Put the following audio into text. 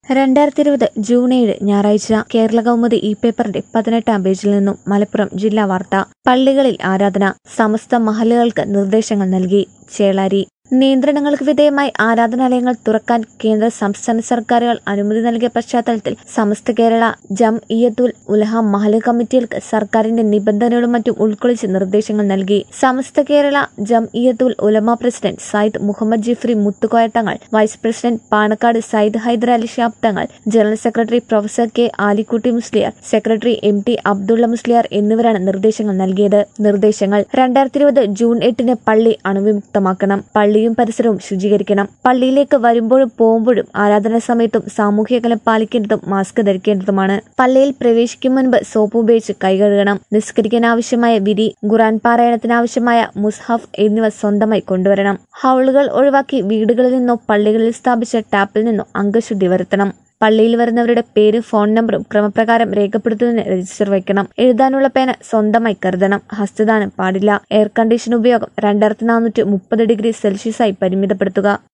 രണ്ടായിരത്തി ഇരുപത് ജൂൺ ഏഴ് ഞായറാഴ്ച കേരള കൗമുദി ഇ പേപ്പറിന്റെ പതിനെട്ടാം പേജിൽ നിന്നും മലപ്പുറം ജില്ലാ വാർത്ത പള്ളികളിൽ ആരാധന സമസ്ത മഹലുകൾക്ക് നിർദ്ദേശങ്ങൾ നൽകി ചേളാരി നിയന്ത്രണങ്ങൾക്ക് വിധേയമായി ആരാധനാലയങ്ങൾ തുറക്കാൻ കേന്ദ്ര സംസ്ഥാന സർക്കാരുകൾ അനുമതി നൽകിയ പശ്ചാത്തലത്തിൽ സമസ്ത കേരള ജം ഇയത്തുൽ ഉലഹ മഹല് കമ്മിറ്റികൾക്ക് സർക്കാരിന്റെ നിബന്ധനകളും മറ്റും ഉൾക്കൊള്ളിച്ച് നിർദ്ദേശങ്ങൾ നൽകി Samastha Kerala Jamiyyathul Ulama president Sayyid Muhammad Jifri Muthukoya Thangal vice president Panakkad Sayyid Hyder Ali Shihab Thangal general secretary professor K Alikutty Musliyar secretary M T Abdulla Musliyar എന്നിവരാണ് നിർദ്ദേശങ്ങൾ നൽകിയത് നിർദ്ദേശങ്ങൾ രണ്ടായിരത്തി ഇരുപത് ജൂൺ എട്ടിന് പള്ളി അണുവിമുക്തമാക്കണം പള്ളിയും പരിസരവും ശുചീകരിക്കണം പള്ളിയിലേക്ക് വരുമ്പോഴും പോകുമ്പോഴും ആരാധനാ സമയത്തും സാമൂഹ്യകലം പാലിക്കേണ്ടതും മാസ്ക് ധരിക്കേണ്ടതുമാണ് പള്ളിയിൽ പ്രവേശിക്കും മുൻപ് സോപ്പ് ഉപയോഗിച്ച് കൈ കഴുകണം നിസ്കരിക്കാൻ ആവശ്യമായ വിധി ഖുറാൻ പാരായണത്തിനാവശ്യമായ മുസ്ഹഫ് എന്നിവ സ്വന്തമായി കൊണ്ടുവരണം ഹൗളുകൾ ഒഴിവാക്കി വീടുകളിൽ നിന്നോ പള്ളികളിൽ സ്ഥാപിച്ച ടാപ്പിൽ നിന്നോ അംഗശുദ്ധി വരുത്തണം പള്ളിയിൽ വരുന്നവരുടെ പേര് ഫോൺ നമ്പറും ക്രമപ്രകാരം രേഖപ്പെടുത്തുന്നതിന് രജിസ്റ്റർ വയ്ക്കണം എഴുതാനുള്ള പേന സ്വന്തമായി കരുതണം ഹസ്തദാനം പാടില്ല എയർ കണ്ടീഷൻ ഉപയോഗം രണ്ടായിരത്തി നാനൂറ്റി മുപ്പത് ഡിഗ്രി സെൽഷ്യസായി പരിമിതപ്പെടുത്തുക